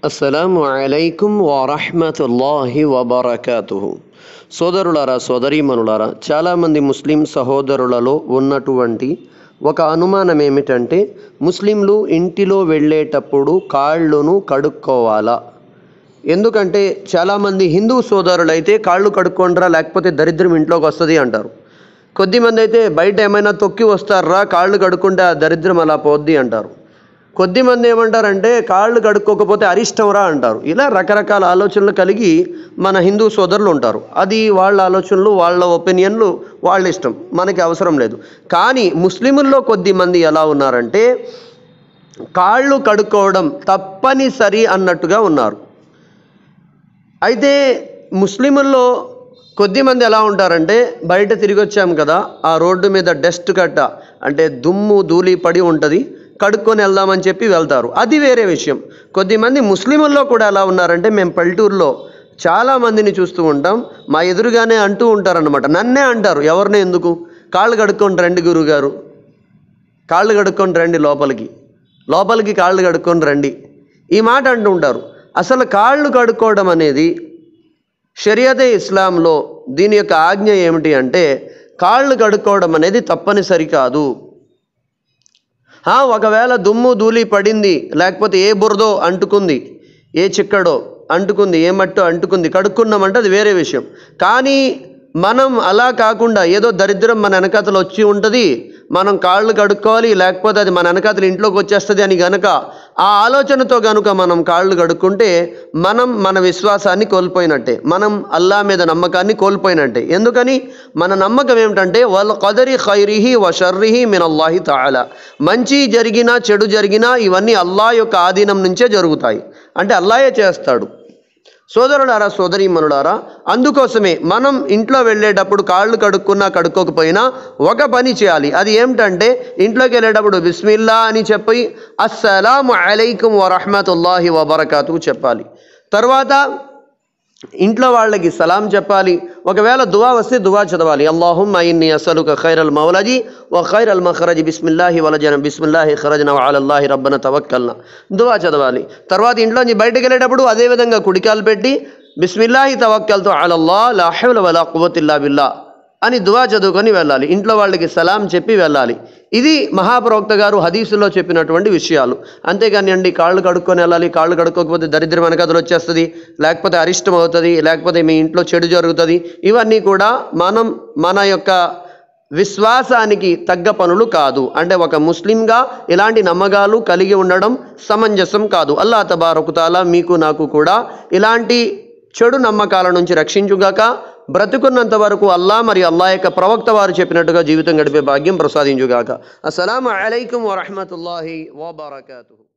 అస్సలాము అలైకుం వరహ్మతుల్లాహి వబరకాతుహు సోదరులారా సోదరీమణులారా చాలామంది ముస్లిం సహోదరులలో ఉన్నటువంటి ఒక అనుమానం ఏమిటంటే ముస్లింలు ఇంటిలో వెళ్ళేటప్పుడు కాళ్ళను కడుక్కోవాలా ఎందుకంటే చాలామంది హిందూ సోదరులైతే కాళ్ళు కడుక్కోండిరా లేకపోతే దరిద్రం ఇంట్లోకి వస్తుంది అంటారు కొద్దిమంది అయితే బయట ఏమైనా తొక్కి వస్తారా కాళ్ళు కడుక్కుంటే ఆ దరిద్రం అలా పోద్ది అంటారు కొద్దిమంది ఏమంటారంటే కాళ్ళు కడుక్కోకపోతే అరిష్టంరా అంటారు ఇలా రకరకాల ఆలోచనలు కలిగి మన హిందూ సోదరులు ఉంటారు అది వాళ్ళ ఆలోచనలు వాళ్ళ ఒపీనియన్లు వాళ్ళ ఇష్టం మనకి అవసరం లేదు కానీ ముస్లిముల్లో కొద్దిమంది ఎలా ఉన్నారంటే కాళ్ళు కడుక్కోవడం తప్పనిసరి అన్నట్టుగా ఉన్నారు అయితే ముస్లిముల్లో కొద్దిమంది ఎలా ఉంటారంటే బయట తిరిగి వచ్చాం కదా ఆ రోడ్డు మీద డస్ట్ కట్ట అంటే దుమ్ము ధూళి పడి ఉంటుంది కడుక్కొని వెళ్దామని చెప్పి వెళ్తారు అది వేరే విషయం కొద్దిమంది ముస్లిముల్లో కూడా ఎలా ఉన్నారంటే మేము పల్లెటూరులో చాలా మందిని చూస్తూ ఉంటాం మా ఎదురుగానే అంటూ ఉంటారన్నమాట నన్నే అంటారు ఎవరినే ఎందుకు కాళ్ళు కడుక్కొని రండి గురుగారు కాళ్ళు కడుక్కొని రండి లోపలికి లోపలికి కాళ్ళు కడుక్కొని రండి ఈ మాట అంటూ ఉంటారు అసలు కాళ్ళు కడుక్కోవడం అనేది షరియతే ఇస్లాంలో దీని యొక్క ఆజ్ఞ ఏమిటి అంటే కాళ్ళు కడుక్కోవడం అనేది తప్పనిసరి కాదు ఆ, ఒకవేళ దుమ్ము ధూళి పడింది లేకపోతే ఏ బురదో అంటుకుంది ఏ చిక్కడో అంటుకుంది ఏ మట్టో అంటుకుంది కడుక్కున్నామంటే అది వేరే విషయం కానీ మనం అలా కాకుండా ఏదో దరిద్రం మన వెనకాతలు వచ్చి ఉంటుంది మనం కాళ్ళు కడుక్కోవాలి లేకపోతే అది మన వెనకాతలు ఇంట్లోకి వచ్చేస్తుంది అని గనక ఆ ఆలోచనతో గనుక మనం కాళ్ళు కడుక్కుంటే మనం మన విశ్వాసాన్ని కోల్పోయినట్టే మనం అల్లా మీద నమ్మకాన్ని కోల్పోయినట్టే ఎందుకని మన నమ్మకం ఏమిటంటే వాళ్ళ కదరి ఖైరిహి వ షర్రిహి మిన్ అల్లాహి తాలా మంచి జరిగినా చెడు జరిగినా ఇవన్నీ అల్లా యొక్క ఆధీనం నుంచే జరుగుతాయి అంటే అల్లాయే చేస్తాడు సోదరులారా సోదరీమణులారా అందుకోసమే మనం ఇంట్లో వెళ్ళేటప్పుడు కాళ్ళు కడుక్కున్నా కడుక్కోకపోయినా ఒక పని చేయాలి అది ఏమిటంటే ఇంట్లోకి వెళ్ళేటప్పుడు బిస్మిల్లా అని చెప్పి అస్సలాము అలైకుం వరహమతుల్లాహి వబర్కాతు చెప్పాలి తర్వాత ఇంట్లో వాళ్ళకి సలాం చెప్పాలి ఒకవేళ దువా వస్తే దువా చదవాలి అల్లాహుమ్మ ఇన్ని అసలుక ఖైరల్ మౌలజీ వ ఖైరల్ మఖరజ్ బిస్మిల్లాహి వలజన బిస్మిల్లాహి ఖరజన అలల్లాహి రబ్బన తవక్కల్న దువా చదవాలి తర్వాత ఇంట్లోంచి బయటకు వెళ్ళేటప్పుడు అదేవిధంగా కుడికాలు పెట్టి బిస్మిల్లాహి తవక్కల్తో అలల్లా లా హౌల వలా కువతిల్లా బిల్లా అని దువా చదువుకొని వెళ్ళాలి ఇంట్లో వాళ్ళకి సలాం చెప్పి వెళ్ళాలి ఇది మహాప్రవక్త గారు హదీసులో చెప్పినటువంటి విషయాలు అంతేగాని అండి కాళ్ళు కడుక్కొని వెళ్ళాలి కాళ్ళు కడుక్కోకపోతే దరిద్రం వెనకథలు వచ్చేస్తుంది లేకపోతే అరిష్టం అవుతుంది లేకపోతే మీ ఇంట్లో చెడు జరుగుతుంది ఇవన్నీ కూడా మనం మన యొక్క విశ్వాసానికి తగ్గ పనులు కాదు అంటే ఒక ముస్లింగా ఇలాంటి నమ్మకాలు కలిగి ఉండడం సమంజసం కాదు అల్లా తబారకుతాలా మీకు నాకు కూడా ఇలాంటి చెడు నమ్మకాల నుంచి రక్షించుగాక బ్రతుకున్నంత వరకు అల్లా మరి అల్లా యొక్క ప్రవక్త వారు చెప్పినట్టుగా జీవితం గడిపే భాగ్యం ప్రసాదించుగాక అస్సలం అలైకుం వరహమతుల్లాహి వబర్కాతు